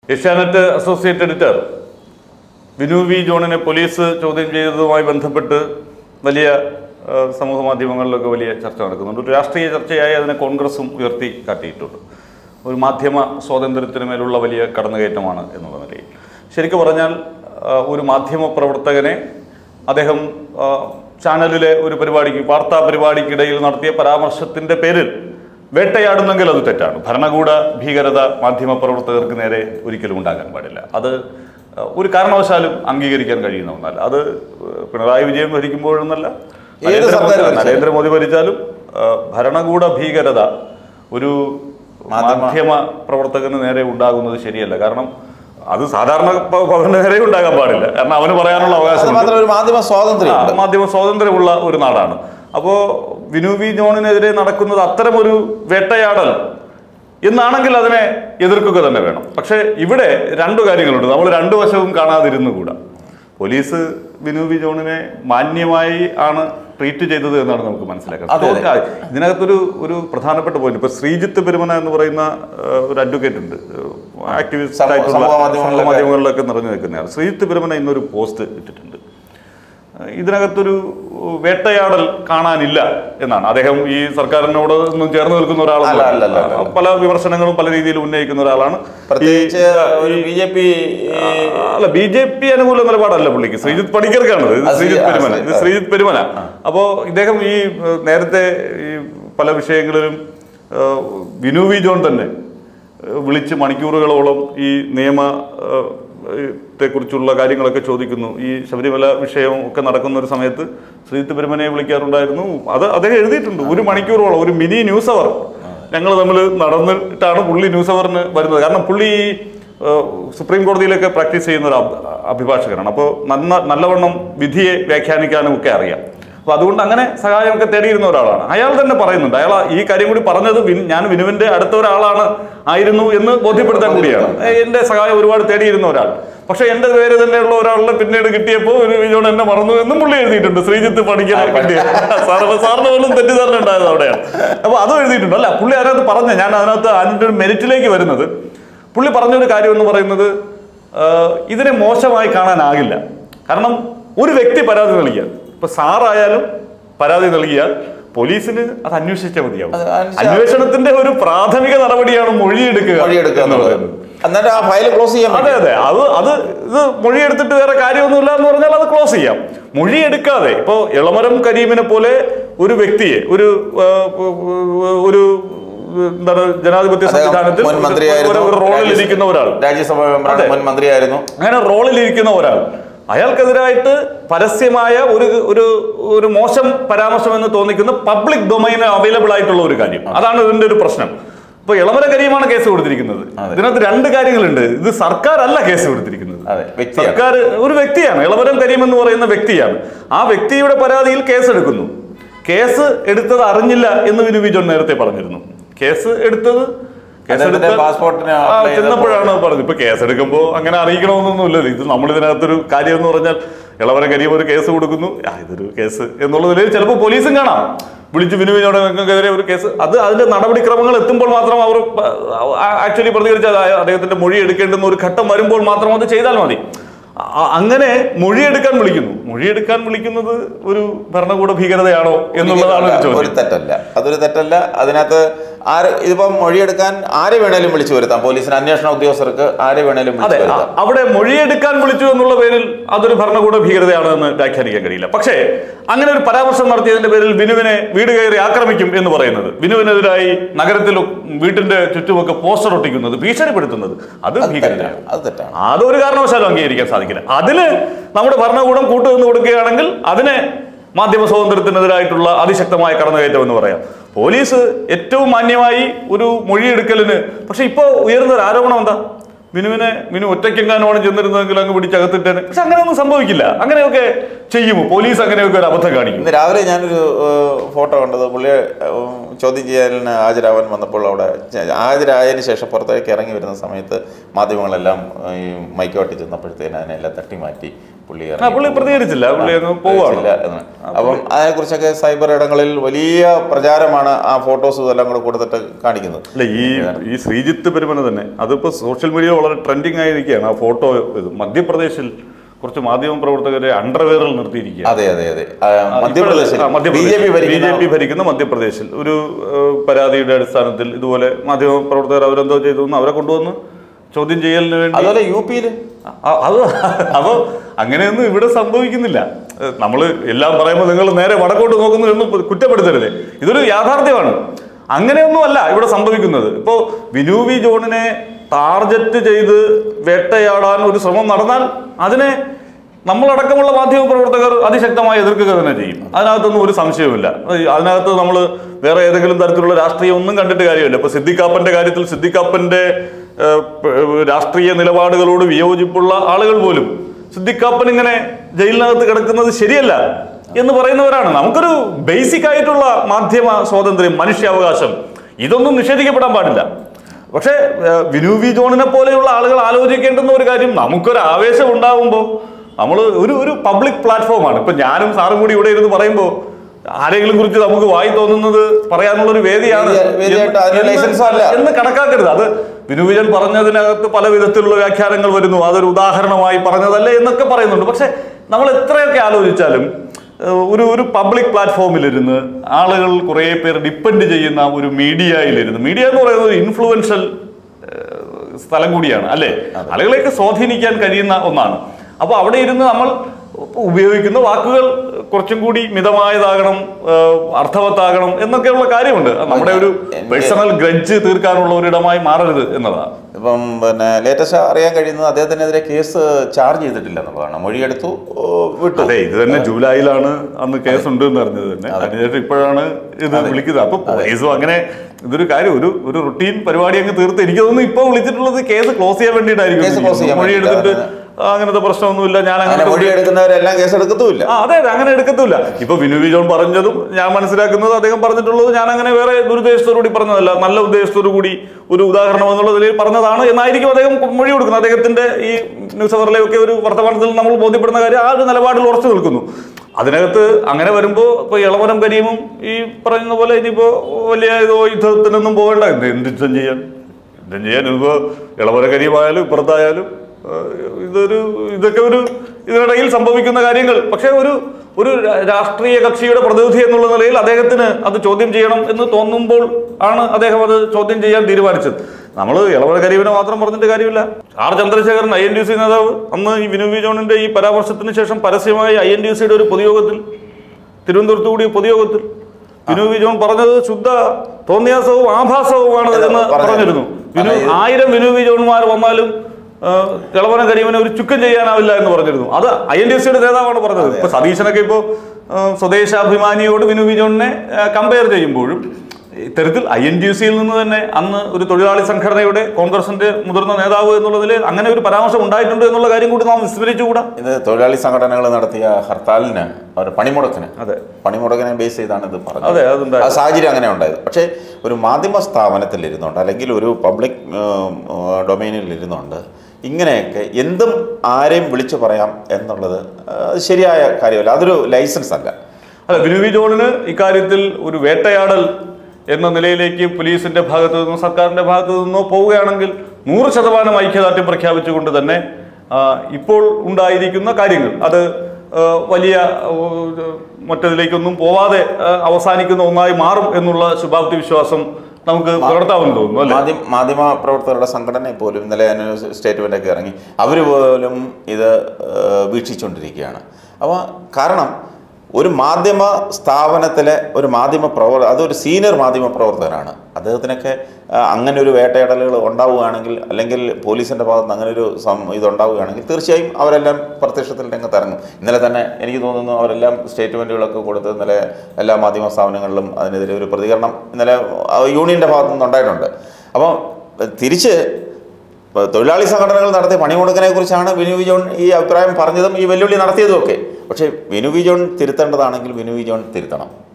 Asianet associate editor Vinu V ജോണിനെ police ചോദ്യം ചെയ്തതുമായി ബന്ധപ്പെട്ട് വലിയ ആ, സമൂഹ മാധ്യമങ്ങളിലൊക്കെ വലിയ ചർച്ച നടക്കുന്നുണ്ട് ഒരു രാഷ്ട്രീയ ചർച്ചയായി അതിനെ കോൺഗ്രസും ഉയർത്തി കാട്ടിയിട്ടുണ്ട് ഒരു മാധ്യമ സ്വാതന്ത്ര്യത്തിന് മേലുള്ള വലിയ കടന്നുകയറ്റമാണ് എന്നുള്ള നിലയിൽ ശരിക്കും പറഞ്ഞാൽ ആ, ഒരു മാധ്യമ പ്രവർത്തകനെ അദ്ദേഹം ആ, ചാനലിലെ ഒരു പരിപാടിക്ക് വാർത്താ പരിപാടിക്കിടയിൽ നടത്തിയ പരാമർശത്തിന്റെ പേരിൽ വേട്ടയാടുന്നെങ്കിൽ അത് തെറ്റാണ് ഭരണകൂട ഭീകരത മാധ്യമ പ്രവർത്തകർക്ക് നേരെ ഒരിക്കലും ഉണ്ടാകാൻ പാടില്ല അത് ആ, ഒരു കാരണവശാലും അംഗീകരിക്കാൻ കഴിയുന്ന ഒന്നല്ല അത് പിണറായി വിജയൻ ഭരിക്കുമ്പോഴൊന്നല്ല ഏത് സർക്കാർ നരേന്ദ്രമോദി ഭരിച്ചാലും. നരേന്ദ്രമോദി ഭരിച്ചാലും ആ, ഭരണകൂട ഭീകരത ഒരു മാധ്യമ- മാധ്യമ പ്രവർത്തകന് നേരെ ഉണ്ടാകുന്നത് ശരിയല്ല കാരണം അത് സാധാരണ പ- പൗരന് നേരെ ഉണ്ടാകാൻ പാടില്ല കാരണം അവന് പറയാനുള്ള അത് അവകാശം മാത്രം ഒരു മാധ്യമ സ്വാതന്ത്ര്യമുണ്ട് ആ, മാധ്യമ സ്വാതന്ത്ര്യമുള്ള ഒരു നാടാണ് അപ്പോ വിനു വി ജോണിനെതിരെ നടക്കുന്നത് അത്തരമൊരു വേട്ടയാടൽ എന്നാണെങ്കിൽ അതിനെ എതിർക്കുക തന്നെ വേണം പക്ഷേ ഇവിടെ രണ്ടു കാര്യങ്ങളുണ്ട് നമ്മൾ രണ്ടു വശവും കാണാതിരുന്നുകൂടാ പോലീസ് വിനു വി ജോണിനെ മാന്യമായി ആണ് ട്രീറ്റ് ചെയ്തത് എന്നാണ് നമുക്ക് മനസ്സിലാക്കുന്നത് അതെ, അതെ. ആ, ഇതിനകത്തൊരു ഒരു പ്രധാനപ്പെട്ട പോയിന്റ് ഇപ്പൊ ശ്രീജിത്ത് പെരുമന എന്ന് പറയുന്ന ആ, ഒരു അഡ്വക്കേറ്റ് ഉണ്ട് ആക്ടിവിസ്റ്റ് സമൂഹ- ആയിട്ടുള്ള സമൂഹ മാധ്യമങ്ങളിലൊക്കെ- സമൂഹ മാധ്യമങ്ങളിലൊക്കെ നിറഞ്ഞു നിൽക്കുന്നതാണ് ശ്രീജിത്ത് പെരുമന ഇന്നൊരു പോസ്റ്റ് ഇട്ടിട്ടുണ്ട് ഇതിനകത്തൊരു വേട്ടയാടൽ കാണാനില്ല എന്നാണ് അദ്ദേഹം ഈ സർക്കാരിനോട് ഒന്നും ചേർന്ന് നിൽക്കുന്ന അല്ല, അല്ല, അല്ല, ഒരാളാണ് അല്ല. പല വിമർശനങ്ങളും പല രീതിയിൽ ഉന്നയിക്കുന്ന ഒരാളാണ് പ്രത്യേകിച്ച് ഒരു ബി ജെ പി അല്ല ബി ജെ പി അനുകൂല നിലപാടല്ല പുള്ളിക്ക് ശ്രീജിത്ത് പണിക്കർക്കാണ് ഇത് ആ, ശ്രീ- ശ്രീജിത്ത് ആ, പെരുമന ശ്രീ- ഇത് ശ്രീജിത്ത് പെരുമന അപ്പോ ഇദ്ദേഹം ഈ ഏഹ്, നേരത്തെ ഈ പല വിഷയങ്ങളിലും ഏഹ്, വിനു വി ജോൺ തന്നെ ഏഹ്, വിളിച്ച് മണിക്കൂറുകളോളം ഈ നിയമ ഏഹ്, ത്തെക്കുറിച്ചുള്ള കാര്യങ്ങളൊക്കെ ചോദിക്കുന്നു ഈ ശബരിമല വിഷയം ഒക്കെ നടക്കുന്ന ഒരു സമയത്ത് ശ്രീജിത്ത് പെരുമനെ വിളിക്കാറുണ്ടായിരുന്നു അത് അദ്ദേഹം എഴുതിയിട്ടുണ്ട് ഒരു മണിക്കൂറോളം ഒരു മിനി ന്യൂസ് അവർ ഞങ്ങൾ തമ്മിൽ നടന്നിട്ടാണ് പുള്ളി ന്യൂസ് അവറിന് വരുന്നത് കാരണം പുള്ളി ഈ, ഏഹ്, സുപ്രീം കോടതിയിലൊക്കെ പ്രാക്ടീസ് ചെയ്യുന്ന ഒരു അഭി- അഭിഭാഷകനാണ് അപ്പോൾ നന്ന നല്ലവണ്ണം വിധിയെ വ്യാഖ്യാനിക്കാനും ഒക്കെ അറിയാം അപ്പോൾ അതുകൊണ്ട് അങ്ങനെ സഹായമൊക്കെ തേടിയിരുന്ന ഒരാളാണ് അയാൾ തന്നെ പറയുന്നുണ്ട് അയാൾ ഈ കാര്യം കൂടി പറഞ്ഞത് വിൻ- ഞാൻ വിനുവിന്റെ അടുത്ത ഒരാളാണ് ആയിരുന്നു എന്ന് ബോധ്യപ്പെടുത്താൻ കൂടിയാണ് ഏ, എന്റെ സഹായം ഒരുപാട് തേടിയിരുന്ന ഒരാൾ പക്ഷെ എന്റെ പേര് തന്നെയുള്ള ഒരാളിനെ പിന്നീട് കിട്ടിയപ്പോൾ ഒരു വിജയോട് എന്നെ മറന്നു എന്നും പുള്ളി എഴുതിയിട്ടുണ്ട് ശ്രീജിത്ത് പണിക്കരെ കിട്ടിയ സാറ് സാറിന് പോലും തെറ്റിദ്ധാരണ ഉണ്ടായത് അവിടെയാണ് അപ്പോൾ അതും എഴുതിയിട്ടുണ്ട് അല്ല പുള്ളി അതിനകത്ത് പറഞ്ഞ ഞാൻ അതിനകത്ത് അതിൻ്റെ ഒരു മെരിറ്റിലേക്ക് വരുന്നത് പുള്ളി പറഞ്ഞൊരു കാര്യം എന്ന് പറയുന്നത് ആ, ഇതിനെ മോശമായി കാണാനാകില്ല കാരണം ഒരു വ്യക്തി പരാതി നൽകിയാൽ ഇപ്പൊ സാറായാലും പരാതി നൽകിയാൽ പോലീസിന് അത് അന്വേഷിച്ചാൽ മതിയാവും അത് അന്വേഷിച്ചാ- അന്വേഷണത്തിന്റെ ഒരു പ്രാഥമിക നടപടിയാണ് മൊഴിയെടുക്കുക മൊഴിയെടുക്കുക എന്ന് എന്നുള്ളത് പറയുന്നത്. എന്നിട്ട് ആ ഫയൽ ക്ലോസ് ചെയ്യാൻ അതെ അതെ അത് അത് ഇത് മൊഴിയെടുത്തിട്ട് വേറെ കാര്യമൊന്നുമില്ല എന്ന് പറഞ്ഞാൽ അത് ക്ലോസ് ചെയ്യാം മൊഴിയെടുക്കാതെ ഇപ്പോ ഇളമരം കരീമിനെ പോലെ ഒരു വ്യക്തിയെ ഒരു ആ, ഒരു എന്താണ് ജനാധിപത്യ അദ്ദേഹം സംവിധാനത്തിൽ മുൻ ഒരു- മന്ത്രിയായിരുന്നു ഒരു റോളിൽ ഇരിക്കുന്ന ഒരാൾ രാജ്യസഭ മെമ്പറാണ് അതെ. മുൻ മന്ത്രിയായിരുന്നു അങ്ങനെ റോളിലിരിക്കുന്ന ഒരാൾ അയാൾക്കെതിരായിട്ട് പരസ്യമായ ഒരു ഒരു ഒരു മോശം പരാമർശം എന്ന് തോന്നിക്കുന്ന പബ്ലിക് ഡൊമൈന് അവൈലബിൾ ആയിട്ടുള്ള ഒരു കാര്യം അതാണ് ഇതിന്റെ ഒരു പ്രശ്നം ഇപ്പൊ ഇളമര കരീമാണ് കേസ് കൊടുത്തിരിക്കുന്നത് അതെ. ഇതിനകത്ത് രണ്ട് കാര്യങ്ങളുണ്ട് ഇത് സർക്കാർ അല്ല കേസ് കൊടുത്തിരിക്കുന്നത് അതെ വ്യക്തിയാണ് സർക്കാർ ഒരു വ്യക്തിയാണ് ഇളവരം കരീം എന്ന് പറയുന്ന വ്യക്തിയാണ് ആ വ്യക്തിയുടെ പരാതിയിൽ കേസ് എടുക്കുന്നു കേസ് എടുത്തത് അറിഞ്ഞില്ല എന്ന് വിനു വിജോൺ നേരത്തെ പറഞ്ഞിരുന്നു കേസ് എടുത്തത് കേസ് അദ്ദേഹത്തിന്റെ എടുത്ത- പാസ്പോർട്ടിന് ആ, apply ചെയ്തപ്പോൾ- ചെന്നപ്പോഴാണ് പറഞ്ഞത് ഇപ്പൊ കേസ് എടുക്കുമ്പോൾ അങ്ങനെ അറിയിക്കണമെന്നൊന്നുമില്ല ഇത് നമ്മൾ ഇതിനകത്തൊരു കാര്യം എന്ന് പറഞ്ഞാൽ ഇളവര കരിയും ഒരു കേസ് കൊടുക്കുന്നു ആ ഇതൊരു കേസ് എന്നുള്ള നിലയിൽ ചിലപ്പോൾ പോലീസും കാണാം വിളിച്ച് വിനുവിനോടെതിരെ ഒരു കേസ് അത് അതിന്റെ നടപടിക്രമങ്ങൾ എത്തുമ്പോൾ മാത്രം അവർ ആക്ച്വലി പ്രതികരിച്ചാൽ അദ്ദേഹത്തിന്റെ മൊഴി എടുക്കേണ്ടുന്ന ഒരു ഘട്ടം വരുമ്പോൾ മാത്രം അത് ചെയ്താൽ മതി അ- അങ്ങനെ മൊഴിയെടുക്കാൻ വിളിക്കുന്നു മൊഴിയെടുക്കാൻ വിളിക്കുന്നത് ഒരു ഭരണകൂട ഭീകരതയാണോ എന്നുള്ളതാണ് ഒരു ഒരു ചോദ്യം തെറ്റല്ല അതൊരു തെറ്റല്ല അതിനകത്ത് ആര് ഇതിപ്പം മൊഴിയെടുക്കാൻ ആരെ വേണേലും വിളിച്ചു വരുത്താം പോലീസിന് അന്വേഷണ ഉദ്യോഗസ്ഥർക്ക് ആരെ വേണേലും അതെ വിളിച്ചു അ- വരുത്താം അവിടെ മൊഴിയെടുക്കാൻ വിളിച്ചു എന്നുള്ള പേരിൽ അതൊരു ഭരണകൂട ഭീകരതയാണ് എന്ന് വ്യാഖ്യാനിക്കാൻ കഴിയില്ല പക്ഷേ അങ്ങനെ ഒരു പരാമർശം നടത്തിയതിന്റെ പേരിൽ ബിനുവിനെ വീട് കയറി ആക്രമിക്കും എന്ന് പറയുന്നത് ബിനുവിനെതിരായി നഗരത്തിൽ വീട്ടിന്റെ ചുറ്റുമൊക്കെ പോസ്റ്റർ ഒട്ടിക്കുന്നത് ഭീഷണിപ്പെടുത്തുന്നത് അത് അത് ഭീകരതയാണ് തെറ്റാണ് അത് തെറ്റാണ് അതൊരു കാരണവശാലും അംഗീകരിക്കാൻ സാധിക്കില്ല അതിന് നമ്മുടെ ഭരണകൂടം കൂട്ടുനിന്ന് കൊടുക്കുകയാണെങ്കിൽ അതിനെ മാധ്യമ സ്വാതന്ത്ര്യത്തിനെതിരായിട്ടുള്ള അതിശക്തമായ കടന്നുകയറ്റം എന്ന് പറയാം പോലീസ് ഏറ്റവും മാന്യമായി ഒരു മൊഴിയെടുക്കലിന് പക്ഷെ ഇപ്പോൾ ഉയർന്ന ഒരു ആരോപണം എന്താ മിനുവിനെ മിനു ഒറ്റയ്ക്കെങ്ങാനോളം ചെന്നിരുന്നെങ്കിൽ അങ്ങ് പിടിച്ചകത്തിട്ടേനെ പക്ഷെ അങ്ങനെയൊന്നും സംഭവിക്കില്ല അങ്ങനെയൊക്കെ ചെയ്യുമോ പോലീസ് അങ്ങനെയൊക്കെ ഒരു അബദ്ധം കാണിക്കും ഇന്ന് രാവിലെ ഞാനൊരു ഏഹ്, ഫോട്ടോ കണ്ടത് പുള്ളി ഏഹ്, ചോദ്യം ചെയ്യാൻ ഹാജരാവാൻ വന്നപ്പോൾ അവിടെ ച- ഹാജരായതിനു ശേഷം പുറത്തേക്ക് ഇറങ്ങി വരുന്ന സമയത്ത് മാധ്യമങ്ങളെല്ലാം ഈ മൈക്കോട്ടി ചെന്നപ്പോഴത്തേന് അതിനെല്ലാം തട്ടി മാറ്റി പുള്ളി ആ ഇറങ്ങി പുള്ളി പ്രതികരിച്ചില്ല പുള്ളി അങ്ങ് പോവാണ് ഇല്ല എന്ന്. അപ്പം അതിനെക്കുറിച്ചൊക്കെ സൈബർ ഇടങ്ങളിൽ വലിയ പ്രചാരമാണ് ആ ഫോട്ടോസും ഇതെല്ലാം കൂടെ കൊടുത്തിട്ട് കാണിക്കുന്നത് അല്ല ഈ ഈ ശ്രീജിത്ത് പെരുമന തന്നെ അതിപ്പോ സോഷ്യൽ മീഡിയ വളരെ ട്രെൻഡിങ് ആയിരിക്കുകയാണ് ആ ഫോട്ടോ ഇത് മധ്യപ്രദേശിൽ കുറച്ച് മാധ്യമ പ്രവർത്തകരെ അണ്ടർവെയറിൽ നിർത്തിയിരിക്കുക അതെ അതെ അതെ ആ, മധ്യപ്രദേശിൽ B J P B J ഭരിക്കുന്ന പി ഭരിക്കുന്ന മധ്യപ്രദേശിൽ ഒരു ഏഹ്, പരാതിയുടെ അടിസ്ഥാനത്തിൽ ഇതുപോലെ മാധ്യമ പ്രവർത്തകർ അവരെന്തോ ചെയ്തു എന്ന് അവരെ കൊണ്ടുവന്ന് ചോദ്യം ചെയ്യലിന് വേണ്ടി അതുപോലെ യു പിയിൽ അ- അത് അപ്പൊ അങ്ങനെയൊന്നും ഇവിടെ സംഭവിക്കുന്നില്ല നമ്മൾ എല്ലാം പറയുമ്പോൾ നിങ്ങൾ നേരെ വടക്കോട്ട് നോക്കുന്നു എന്ന് കുറ്റപ്പെടുത്തരുത് ഇതൊരു യാഥാർത്ഥ്യമാണ് അങ്ങനെയൊന്നും അല്ല ഇവിടെ സംഭവിക്കുന്നത് ഇപ്പോ വിനു വി ജോണിനെ ടാർജറ്റ് ചെയ്ത് വേട്ടയാടാൻ ഒരു ശ്രമം നടന്നാൽ അതിനെ നമ്മളടക്കമുള്ള മാധ്യമ പ്രവർത്തകർ അതിശക്തമായി എതിർക്കുക തന്നെ ചെയ്യും അതിനകത്തൊന്നും ഒരു സംശയവുമില്ല അത് അതിനകത്ത് നമ്മൾ വേറെ ഏതെങ്കിലും തരത്തിലുള്ള രാഷ്ട്രീയം ഒന്നും കണ്ടിട്ട് കാര്യമില്ല ഇപ്പൊ സിദ്ദിഖാപ്പന്റെ കാര്യത്തിൽ സിദ്ദിഖാപ്പന്റെ ഏഹ്, പ- ഏഹ്, രാഷ്ട്രീയ നിലപാടുകളോട് വിയോജിപ്പുള്ള ആളുകൾ പോലും സിദ്ദിഖാപ്പൻ ഇങ്ങനെ ജയിലിനകത്ത് കിടക്കുന്നത് ശരിയല്ല എന്ന് പറയുന്നവരാണ് നമുക്കൊരു ബേസിക് ആയിട്ടുള്ള മാധ്യമ സ്വാതന്ത്ര്യം മനുഷ്യാവകാശം ഇതൊന്നും നിഷേധിക്കപ്പെടാൻ പാടില്ല പക്ഷേ ഏഹ്, വിനു വി ജോണിനെ പോലെയുള്ള ആളുകൾ ആലോചിക്കേണ്ടുന്ന ഒരു കാര്യം നമുക്കൊരു ആവേശം ഉണ്ടാകുമ്പോൾ നമ്മൾ ഒരു ഒരു പബ്ലിക് പ്ലാറ്റ്ഫോമാണ് ഇപ്പൊ ഞാനും സാറും കൂടി ഇവിടെ ഇരുന്ന് പറയുമ്പോൾ ആരെങ്കിലും കുറിച്ച് നമുക്ക് വായി തോന്നുന്നത് പറയാനുള്ള ഒരു വേദിയാണ് വേദിയ- വേദിയായിട്ട് അതിന് എന്ന് ലൈസൻസും അല്ല. എന്ന് കണക്കാക്കരുത് അത് വിനുവിജൻ പറഞ്ഞതിനകത്ത് പല വിധത്തിലുള്ള വ്യാഖ്യാനങ്ങൾ വരുന്നു അതൊരു ഉദാഹരണമായി പറഞ്ഞതല്ലേ എന്നൊക്കെ പറയുന്നുണ്ട് പക്ഷെ നമ്മൾ എത്രയൊക്കെ ആലോചിച്ചാലും ഏഹ്, ഒരു ഒരു പബ്ലിക് പ്ലാറ്റ്ഫോമിലിരുന്ന് ആളുകൾ കുറേ പേർ ഡിപ്പെൻഡ് ചെയ്യുന്ന ഒരു മീഡിയയിലിരുന്ന് മീഡിയ എന്ന് പറയുന്നത് ഒരു ഇൻഫ്ലുവൻഷ്യൽ സ്ഥലം കൂടിയാണ് അല്ലേ ആളുകളെയൊക്കെ സ്വാധീനിക്കാൻ കഴിയുന്ന ഒന്നാണ് അപ്പോൾ അവിടെ ഇരുന്ന് നമ്മൾ ഉപയോഗിക്കുന്ന വാക്കുകൾ കുറച്ചും കൂടി മിതമായതാകണം ഏഹ്, അർത്ഥവത്താകണം എന്നൊക്കെയുള്ള കാര്യമുണ്ട് നമ്മുടെ ഒരു പേഴ്സണൽ ഗ്രഡ്ജ് തീർക്കാനുള്ള ഒരിടമായി മാറരുത് എന്നതാണ് ഇപ്പം പിന്നെ ലേറ്റസ്റ്റ് അറിയാൻ കഴിയുന്നത് അദ്ദേഹത്തിനെതിരെ കേസ് ചാർജ് ചെയ്തിട്ടില്ല എന്നുള്ളതാണ് മൊഴിയെടുത്തു ഓ, വിട്ടു അതെ ഇത് തന്നെ ജൂലൈയിലാണ് അന്ന് കേസ് ഉണ്ട് എന്ന് അറിഞ്ഞത് തന്നെ അതിനുശേഷം ഇപ്പോഴാണ് ഇത് വിളിക്കുന്നത് അപ്പൊ പോലീസും അങ്ങനെ ഇതൊരു കാര്യം ഒരു ഒരു റുട്ടീൻ പരിപാടി അങ്ങ് തീർത്ത് എനിക്ക് തോന്നുന്നു ഇപ്പൊ വിളിച്ചിട്ടുള്ളത് കേസ് ക്ലോസ് ചെയ്യാൻ കേസ് close വേണ്ടിയിട്ടായിരിക്കും ചെയ്യാൻ മൊഴി വേണ്ടിയിട്ടാ. എടുത്തിട്ട് ആ, അങ്ങനത്തെ പ്രശ്നമൊന്നുമില്ല ഞാൻ അങ്ങനെ അങ്ങനെ മൊഴിയെടുക്കുന്നവരെല്ലാം കേസ് എടുക്കത്തുമില്ല ആ അതെ അതെ അങ്ങനെ എടുക്കത്തില്ല ഇപ്പൊ വിനു വിജോൺ പറഞ്ഞതും ഞാൻ മനസ്സിലാക്കുന്നത് അദ്ദേഹം പറഞ്ഞിട്ടുള്ളത് ഞാൻ അങ്ങനെ വേറെ ദുരുദ്ദേശത്തോടു കൂടി പറഞ്ഞതല്ല നല്ല ഉദ്ദേശത്തോടു കൂടി ഒരു ഉദാഹരണം എന്നുള്ള നിലയിൽ പറഞ്ഞതാണ് എന്നായിരിക്കും അദ്ദേഹം മൊഴി കൊടുക്കുന്നത് അദ്ദേഹത്തിന്റെ ഈ ന്യൂസ് അവറിലെ ഒക്കെ ഒരു വർത്തമാനത്തിൽ നമ്മൾ ബോധ്യപ്പെടുന്ന കാര്യം ആ ഒരു നിലപാടിൽ ഉറച്ചു നിൽക്കുന്നു അതിനകത്ത് അങ്ങനെ വരുമ്പോൾ ഇപ്പൊ ഇളവരം കരീമും ഈ പറയുന്ന പോലെ ഇനിയിപ്പോ വലിയ ഇതോ യുദ്ധത്തിനൊന്നും പോകേണ്ട എന്ത് എന്ത് യുദ്ധം ചെയ്യാൻ യുദ്ധം ചെയ്യാൻ ഇപ്പോ ഇളവര കരീമായാലും ഇപ്പുറത്തായാലും ഏഹ് ഇതൊരു ഇതൊക്കെ ഒരു ഇതിനിടയിൽ സംഭവിക്കുന്ന കാര്യങ്ങൾ പക്ഷേ ഒരു ഒരു രാ- രാഷ്ട്രീയ കക്ഷിയുടെ പ്രതിനിധി എന്നുള്ള നിലയിൽ അദ്ദേഹത്തിന് അത് ചോദ്യം ചെയ്യണം എന്ന് തോന്നുമ്പോൾ ആണ് അദ്ദേഹം അത് ചോദ്യം ചെയ്യാൻ തീരുമാനിച്ചത് നമ്മൾ ഇളവര കരീബിനെ മാത്രം പറഞ്ഞിട്ട് കാര്യമില്ല R Chandrasekharan I N D C നേതാവ് അന്ന് ഈ വിനു വി ജോണിന്റെ ഈ പരാമർശത്തിന് ശേഷം പരസ്യമായി ഐ എൻ ഡി സിയുടെ ഒരു പൊതുയോഗത്തിൽ തിരുവനന്തപുരത്ത് കൂടിയ പൊതുയോഗത്തിൽ വിനു വി ജോൺ പറഞ്ഞത് ശുദ്ധ തോന്നിയാസവും ആഭാസവുമാണ് എന്ന് പറഞ്ഞിരുന്നു. പറഞ്ഞിരുന്നു വിനു ആയിരം വിനു വി ജോൺമാർ വന്നാലും ആ, കിളവന കരീമനെ ഒരു ചുക്കം ചെയ്യാനാവില്ല എന്ന് പറഞ്ഞിരുന്നു അത് ഐ എൻ ഡി സിയുടെ നേതാവാണ് പറഞ്ഞത് ഇപ്പൊ സതീശനൊക്കെ ഇപ്പോ ആ, സ്വദേശാഭിമാനിയോട് വിനു വി ജോണിനെ കമ്പയർ ചെയ്യുമ്പോഴും ഇത്തരത്തിൽ ഐ എൻ ഡി സിയിൽ നിന്ന് തന്നെ അന്ന് ഒരു തൊഴിലാളി സംഘടനയുടെ കോൺഗ്രസിന്റെ മുതിർന്ന നേതാവ് എന്നുള്ളതിൽ അങ്ങനെ ഒരു പരാമർശം ഉണ്ടായിട്ടുണ്ട് എന്നുള്ള കാര്യം കൂടി നാം വിസ്മരിച്ചുകൂടാ ഇത് തൊഴിലാളി സംഘടനകൾ നടത്തിയ ഹർത്താലിന് ഒരു പണിമുടക്കിന് അതെ പണിമുടക്കിനെ ബേസ് ചെയ്താണ് ഇത് പറഞ്ഞത് അതെ അതുണ്ടായി ആ സാഹചര്യം അങ്ങനെ ഉണ്ടായത് പക്ഷേ ഒരു മാധ്യമ സ്ഥാപനത്തിൽ ഇരുന്നുകൊണ്ട് അല്ലെങ്കിൽ ഒരു പബ്ലിക് ഡൊമൈനിൽ ഇരുന്നുകൊണ്ട് ഇങ്ങനെയൊക്കെ എന്തും ആരെയും വിളിച്ചു പറയാം എന്നുള്ളത് ആ, അത് ശരിയായ കാര്യമല്ല അതൊരു ലൈസൻസ് അല്ല അല്ല വിനു വി ജോണിന് ഇക്കാര്യത്തിൽ ഒരു വേട്ടയാടൽ എന്ന നിലയിലേക്ക് പോലീസിന്റെ ഭാഗത്തു നിന്നോ സർക്കാരിന്റെ ഭാഗത്തു നിന്നോ പോവുകയാണെങ്കിൽ നൂറ് ശതമാനം ഐക്യദാർഢ്യം പ്രഖ്യാപിച്ചുകൊണ്ട് തന്നെ ആ, ഇപ്പോൾ ഉണ്ടായിരിക്കുന്ന കാര്യങ്ങൾ അത് ആ, വലിയ ആ, മറ്റതിലേക്കൊന്നും പോവാതെ ആ, അവസാനിക്കുന്ന ഒന്നായി മാറും എന്നുള്ള ശുഭാപ്തി വിശ്വാസം നമുക്ക് പുലർത്താമെന്ന് തോന്നുന്നു അല്ലേ മാധ്യമ മാധ്യമ പ്രവർത്തകരുടെ സംഘടന പോലും ഇന്നലെ അതിനൊരു സ്റ്റേറ്റ്മെൻ്റൊക്കെ ഇറങ്ങി അവർ പോലും ഇത് ഏഹ്, വീക്ഷിച്ചുകൊണ്ടിരിക്കുകയാണ് അപ്പോൾ കാരണം ഒരു മാധ്യമ സ്ഥാപനത്തിലെ ഒരു മാധ്യമ പ്രവർ അതൊരു സീനിയർ മാധ്യമ പ്രവർത്തകനാണ് അദ്ദേഹത്തിനൊക്കെ ആ, അങ്ങനെ ഒരു വേട്ടയാടലുകൾ ഉണ്ടാവുകയാണെങ്കിൽ അല്ലെങ്കിൽ പോലീസിൻ്റെ ഭാഗത്ത് നിന്ന് അങ്ങനെ ഒരു സം ഇതുണ്ടാവുകയാണെങ്കിൽ തീർച്ചയായും അവരെല്ലാം പ്രത്യക്ഷത്തിൽ രംഗത്ത് ഇറങ്ങും ഇന്നലെ തന്നെ എനിക്ക് തോന്നുന്നു അവരെല്ലാം സ്റ്റേറ്റ്മെൻറ്റുകളൊക്കെ കൊടുത്ത് ഇന്നലെ എല്ലാ മാധ്യമ സ്ഥാപനങ്ങളിലും അതിനെതിരെ ഒരു പ്രതികരണം ഇന്നലെ ആ, യൂണിയൻ്റെ ഭാഗത്തു നിന്ന് ഉണ്ടായിട്ടുണ്ട് അപ്പോൾ തിരിച്ച് ഇപ്പൊ തൊഴിലാളി സംഘടനകൾ നടത്തിയ പണിമുടക്കിനെ കുറിച്ചാണ് വിനു വി ജോൺ ഈ അഭിപ്രായം പറഞ്ഞതും ഈ വെല്ലുവിളി നടത്തിയതും ഒക്കെ പക്ഷേ വിനു വി ജോൺ തിരുത്തേണ്ടതാണെങ്കിൽ വിനു വി ജോൺ തിരുത്തണം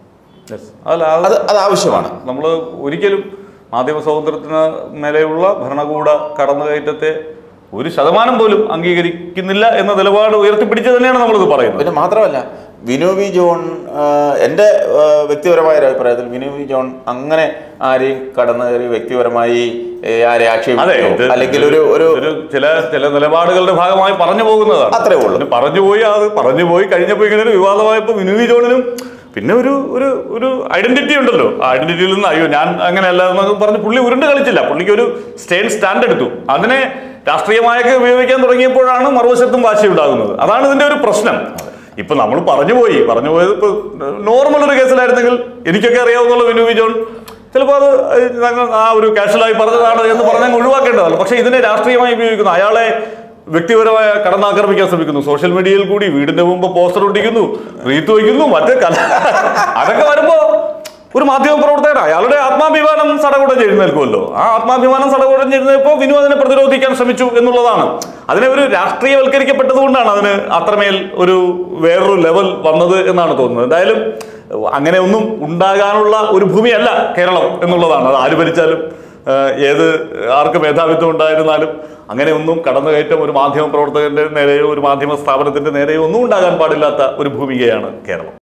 അതല്ല അത് അത് അത് ആവശ്യമാണ് നമ്മൾ ഒരിക്കലും മാധ്യമ സ്വാതന്ത്ര്യത്തിന് മേലെയുള്ള ഭരണകൂട കടന്നുകയറ്റത്തെ ഒരു ശതമാനം പോലും അംഗീകരിക്കുന്നില്ല എന്ന നിലപാട് ഉയർത്തിപ്പിടിച്ച് തന്നെയാണ് നമ്മളിത് പറയുന്നത് പിന്നെ മാത്രമല്ല വിനു വി ജോൺ ആ, എൻ്റെ ആ, വ്യക്തിപരമായ ഒരു അഭിപ്രായത്തിൽ വിനു വി ജോൺ അങ്ങനെ ആരെയും കടന്നു കയറി വ്യക്തിപരമായി ഏ, ആരെ അതെ ആക്ഷേപിക്കുകയോ ഇത് അല്ലെങ്കിൽ ഒരു ഒരു ഒരു ചില ചില നിലപാടുകളുടെ ഭാഗമായി പറഞ്ഞു പോകുന്നതാണ് അത്രേ ഉള്ളൂ. പിന്നെ പറഞ്ഞു പോയി അത് പറഞ്ഞു പോയി കഴിഞ്ഞപ്പോൾ ഇങ്ങനെ ഒരു വിവാദമായപ്പോൾ വിനുവി ജോണിനും പിന്നെ ഒരു ഒരു ഒരു ഐഡന്റിറ്റി ഉണ്ടല്ലോ ആ ഐഡന്റിറ്റിയിൽ നിന്ന് അയ്യോ ഞാൻ അങ്ങനെയല്ല എന്നൊക്കെ പറഞ്ഞ് പുള്ളി ഉരുണ്ട് കളിച്ചില്ല പുള്ളിക്ക് ഒരു സ്റ്റേൻ സ്റ്റാൻഡ് എടുത്തു അതിനെ രാഷ്ട്രീയമായൊക്കെ ഉപയോഗിക്കാൻ തുടങ്ങിയപ്പോഴാണ് മറുവശത്തും വാശി ഉണ്ടാകുന്നത് അതാണ് ഇതിന്റെ ഒരു പ്രശ്നം ഇപ്പൊ നമ്മൾ പറഞ്ഞു പോയി പറഞ്ഞു പോയത് ഇപ്പൊ നോർമൽ ഒരു കേസിലായിരുന്നെങ്കിൽ എനിക്കൊക്കെ അറിയാവുന്നുള്ള വിനുവി ജോൺ ചിലപ്പോൾ അത് ഞങ്ങൾ ആ ഒരു കാഷ്വലായി പറഞ്ഞതാണ് എന്ന് പറഞ്ഞാൽ ഒഴിവാക്കേണ്ടതാണ് പക്ഷേ ഇതിനെ രാഷ്ട്രീയമായി ഉപയോഗിക്കുന്നു അയാളെ വ്യക്തിപരമായ കടന്നാക്രമിക്കാൻ ശ്രമിക്കുന്നു സോഷ്യൽ മീഡിയയിൽ കൂടി വീടിന്റെ മുമ്പ് പോസ്റ്റർ ഒട്ടിക്കുന്നു റീത്ത് വയ്ക്കുന്നു മറ്റേ കല അതൊക്കെ വരുമ്പോ ഒരു മാധ്യമ പ്രവർത്തകൻ അയാളുടെ ആത്മാഭിമാനം സടകൂടം ചെയ്യുന്നേൽക്കുമല്ലോ ആ ആത്മാഭിമാനം സടകൂടം ചെയ്യുന്നപ്പോൾ വിനു അതിനെ പ്രതിരോധിക്കാൻ ശ്രമിച്ചു എന്നുള്ളതാണ് അതിനെ ഒരു രാഷ്ട്രീയവൽക്കരിക്കപ്പെട്ടത് കൊണ്ടാണ് അതിന് അത്രമേൽ ഒരു വേറൊരു ലെവൽ വന്നത് എന്നാണ് തോന്നുന്നത് എന്തായാലും അങ്ങനെ ഒന്നും ഉണ്ടാകാനുള്ള ഒരു ഭൂമിയല്ല കേരളം എന്നുള്ളതാണ് അത് ആര് ഭരിച്ചാലും ഏഹ്, ഏത് ആർക്ക് മേധാവിത്വം ഉണ്ടായിരുന്നാലും അങ്ങനെ ഒന്നും കടന്നുകയറ്റം ഒരു മാധ്യമ പ്രവർത്തകന്റെ നേരെയോ ഒരു മാധ്യമ സ്ഥാപനത്തിന്റെ നേരെയോ ഒന്നും ഉണ്ടാകാൻ പാടില്ലാത്ത ഒരു ഭൂമികയാണ് കേരളം